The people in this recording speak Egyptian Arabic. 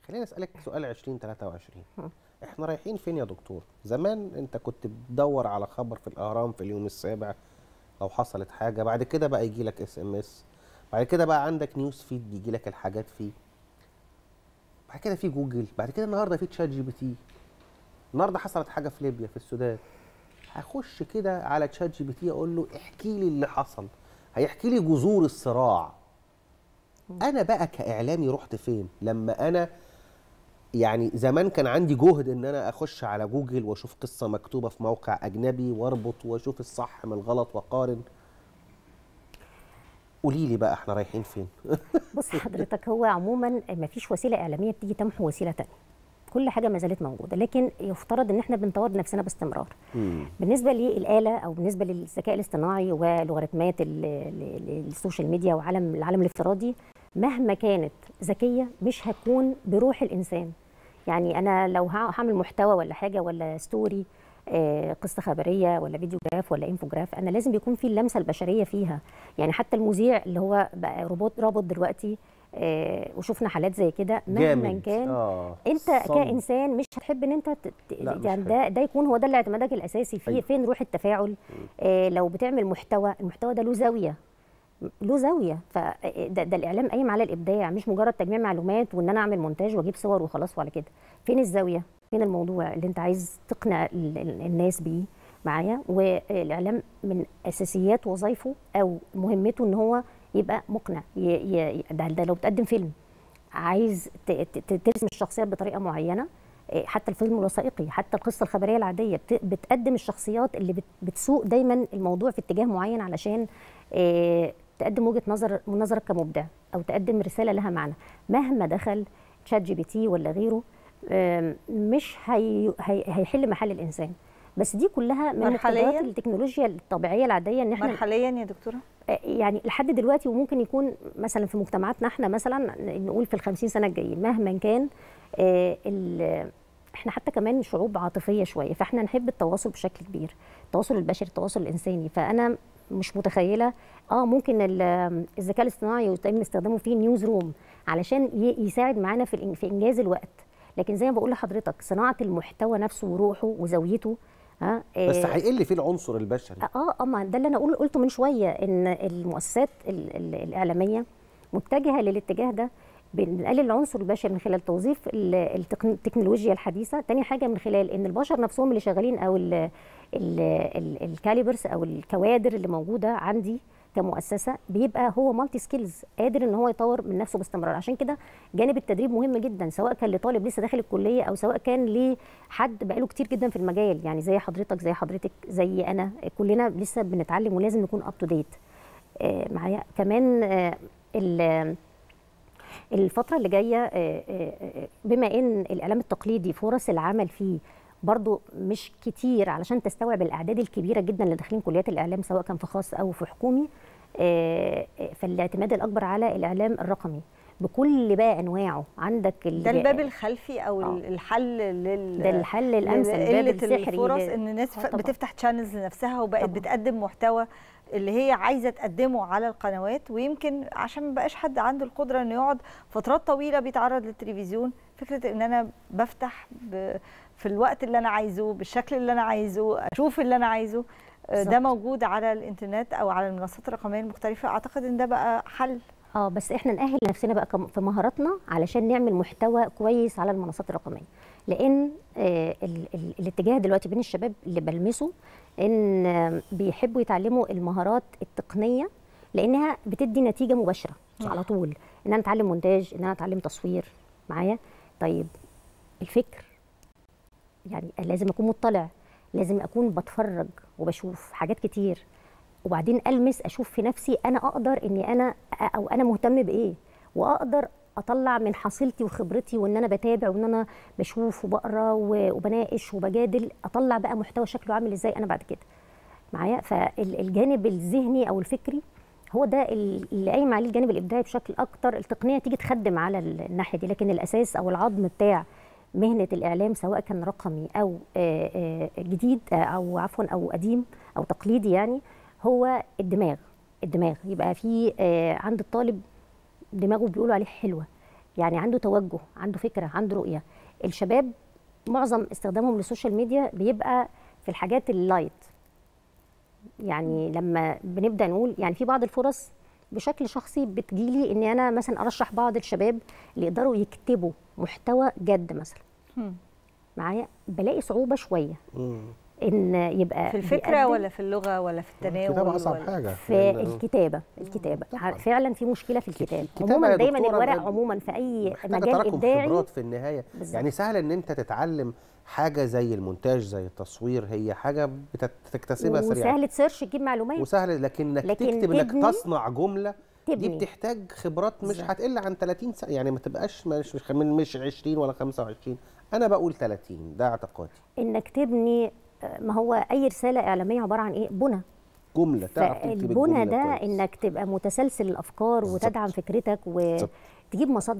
خليني اسالك سؤال 2023 احنا رايحين فين يا دكتور زمان انت كنت بتدور على خبر في الاهرام في اليوم السابع لو حصلت حاجه بعد كده بقى يجي لك اس ام اس بعد كده بقى عندك نيوز فيد بيجي لك الحاجات فيه بعد كده في جوجل بعد كده النهارده في تشات جي بي تي النهارده حصلت حاجه في ليبيا في السودان هخش كده على تشات جي بي تي اقول له احكي لي اللي حصل هيحكي لي جذور الصراع انا بقى كاعلامي رحت فين لما انا يعني زمان كان عندي جهد ان انا اخش على جوجل واشوف قصه مكتوبه في موقع اجنبي واربط واشوف الصح من الغلط واقارن قولي لي بقى احنا رايحين فين بص حضرتك هو عموما ما فيش وسيله اعلاميه بتيجي تمحو وسيله تانية كل حاجه ما زالت موجوده لكن يفترض ان احنا بنطور نفسنا باستمرار بالنسبه للاله او بالنسبه للذكاء الاصطناعي ولوغاريتمات ال- ال- ال- السوشيال ميديا وعالم العالم الافتراضي مهما كانت ذكيه مش هتكون بروح الانسان يعني انا لو ها- هعمل محتوى ولا حاجه ولا ستوري آه، قصه خبريه ولا فيديو جراف ولا انفوجراف انا لازم بيكون في اللمسه البشريه فيها يعني حتى المذيع اللي هو بقى روبوت رابط دلوقتي آه، وشفنا حالات زي كده مهما جامد. كان آه. انت صلب. كانسان مش هتحب ان انت ت- ت- لا، مش يعني حلو. ده ده يكون هو ده اللي اعتمادك الاساسي فيه أيوة. فين روح التفاعل آه لو بتعمل محتوى المحتوى ده له زاويه له زاويه فده ده الاعلام قايم على الابداع مش مجرد تجميع معلومات وان انا اعمل مونتاج واجيب صور وخلاص وعلى كده فين الزاويه فين الموضوع اللي انت عايز تقنع ال- ال- الناس بيه معايا والاعلام من اساسيات وظائفه او مهمته ان هو يبقى مقنع ي- ي- ده, ده لو بتقدم فيلم عايز ت- ت- ترسم الشخصيات بطريقه معينه إيه، حتى الفيلم الوثائقي حتى القصه الخبريه العاديه بت- بتقدم الشخصيات اللي بت- بتسوق دايما الموضوع في اتجاه معين علشان إيه، تقدم وجهه نظر من نظرك كمبدع او تقدم رساله لها معنى مهما دخل تشات جي بي تي ولا غيره آم، مش هي هي هيحل محل الانسان بس دي كلها من مرحلياً؟ مقتضيات التكنولوجيا الطبيعيه العاديه ان احنا مرحليا يا دكتوره يعني لحد دلوقتي وممكن يكون مثلا في مجتمعاتنا احنا مثلا نقول في الخمسين سنة الجايين مهما كان آه، ال- احنا حتى كمان شعوب عاطفية شوية فاحنا نحب التواصل بشكل كبير التواصل البشري التواصل الإنساني فأنا مش متخيلة اه ممكن ال- الذكاء الاصطناعي يتم استخدامه في نيوز روم علشان ي- يساعد معانا في الإن- في إنجاز الوقت لكن زي ما بقول لحضرتك صناعة المحتوى نفسه وروحه وزاويته ها بس آه، هيقل فيه العنصر البشري اه اه ما ده اللي انا اقول قلته من شويه ان المؤسسات ال- ال- الاعلاميه متجهه للاتجاه ده بنقلل العنصر البشري من خلال توظيف ال- التقن- التكنولوجيا الحديثه تاني حاجه من خلال ان البشر نفسهم اللي شغالين او ال ال ال الكاليبرز او الكوادر اللي موجوده عندي كمؤسسه بيبقى هو مالتي سكيلز قادر ان هو يطور من نفسه باستمرار عشان كده جانب التدريب مهم جدا سواء كان لطالب لسه داخل الكليه او سواء كان لحد بقاله كتير جدا في المجال يعني زي حضرتك زي حضرتك زي انا كلنا لسه بنتعلم ولازم نكون اب تو ديت معايا كمان آه، ال- الفترة اللي جاية آه، آه، آه، بما ان الاعلام التقليدي فرص العمل فيه برضو مش كتير علشان تستوعب الاعداد الكبيره جدا اللي داخلين كليات الاعلام سواء كان في خاص او في حكومي آه، آه، فالاعتماد الاكبر على الاعلام الرقمي بكل بقى انواعه عندك ال- ده الباب الخلفي او آه. الحل لل ده الحل الامثل الباب قله السحري الفرص ل- ان الناس آه ف- طبعاً. بتفتح تشانلز لنفسها وبقت طبعاً. بتقدم محتوى اللي هي عايزه تقدمه على القنوات ويمكن عشان ما بقاش حد عنده القدره انه يقعد فترات طويله بيتعرض للتلفزيون فكره ان انا بفتح ب... في الوقت اللي انا عايزه بالشكل اللي انا عايزه اشوف اللي انا عايزه آه، ده بالظبط. موجود على الانترنت او على المنصات الرقميه المختلفه اعتقد ان ده بقى حل اه بس احنا نأهل نفسنا بقى كم- في مهاراتنا علشان نعمل محتوى كويس على المنصات الرقميه لان آه ال ال الاتجاه دلوقتي بين الشباب اللي بلمسه ان آه، بيحبوا يتعلموا المهارات التقنيه لانها بتدي نتيجه مباشره على طول ان انا اتعلم مونتاج ان انا اتعلم تصوير معايا طيب الفكر يعني لازم اكون مطلع لازم اكون بتفرج وبشوف حاجات كتير وبعدين المس اشوف في نفسي انا اقدر اني انا او انا مهتم بايه واقدر اطلع من حصيلتي وخبرتي وان انا بتابع وان انا بشوف وبقرا و- وبناقش وبجادل اطلع بقى محتوى شكله عامل ازاي انا بعد كده معايا فالجانب الذهني او الفكري هو ده ال- اللي قايم عليه الجانب الابداعي بشكل اكتر التقنيه تيجي تخدم على ال- الناحيه دي لكن الاساس او العظم بتاع مهنه الاعلام سواء كان رقمي او آه، آه، جديد آه، او عفوا او قديم او تقليدي يعني هو الدماغ الدماغ يبقى في آه، عند الطالب دماغه بيقولوا عليه حلوه يعني عنده توجه عنده فكره عنده رؤيه الشباب معظم استخدامهم للسوشيال ميديا بيبقى في الحاجات اللايت يعني لما بنبدا نقول يعني في بعض الفرص بشكل شخصي بتجيلي ان انا مثلا ارشح بعض الشباب اللي يقدروا يكتبوا محتوى جد مثلا مم. معايا بلاقي صعوبه شويه مم. ان يبقى في الفكره بيقدم ولا في اللغه ولا في التناول الكتابه اصعب ولا حاجه في لأن- الكتابه الكتابه طبعاً. فعلا في مشكله في الكتاب الكتابة عموما يا دايما دكتورة الورق بجد عموما في اي محتاجه مجال تراكم ابداعي خبرات في النهايه بالظبط. يعني سهل ان انت تتعلم حاجه زي المونتاج زي التصوير هي حاجه بتكتسبها سريعا وسهل تسيرش تجيب معلومات وسهل لكن انك لكن تكتب انك تبني- تصنع جمله دي تبني بتحتاج خبرات مش بالظبط. هتقل عن 30 سنه يعني ما تبقاش مش مش من مش 20 ولا 25 انا بقول 30 ده اعتقادي انك تبني آه، ما هو اي رساله اعلاميه عباره عن ايه بنى جمله تعرف تكتب فالبنى الجملة ده كويس. انك تبقى متسلسل الافكار بالظبط. وتدعم فكرتك بالظبط. وتجيب مصادر